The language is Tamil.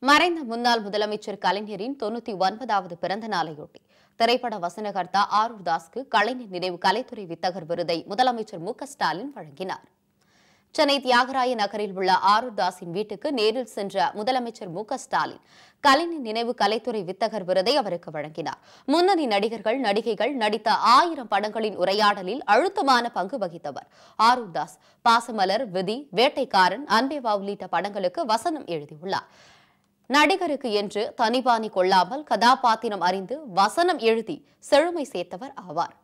மறைந்த முன்னாள் முதலமைச்சர் கலைஞரின் தொண்ணூத்தி ஒன்பதாவது பிறந்த நாளையொட்டி திரைப்பட வசனகர்த்தா ஆரூர் தாஸ்க்கு கலைஞர் நினைவு கலைத்துறை வித்தகர் விருதை முதலமைச்சர் மு க ஸ்டாலின் வழங்கினார் சென்னை தியாகராய நகரில் உள்ள ஆரூர் தாஸின் வீட்டுக்கு நேரில் சென்ற முதலமைச்சர் மு க ஸ்டாலின் கலைஞர் நினைவு கலைத்துறை வித்தகர் விருதை அவருக்கு வழங்கினார் முன்னணி நடிகர்கள் நடிகைகள் நடித்த ஆயிரம் படங்களின் உரையாடலில் அழுத்தமான பங்கு வகித்தவர் ஆரூர் தாஸ் பாசமலர் விதி வேட்டைக்காரன் அன்பேவா உள்ளிட்ட படங்களுக்கு வசனம் எழுதியுள்ளார் நடிகருக்கு என்று தனிபாணி கொள்ளாமல் கதாபாத்திரம் அறிந்து வசனம் எழுதி செழுமை சேர்த்தவர் ஆவார்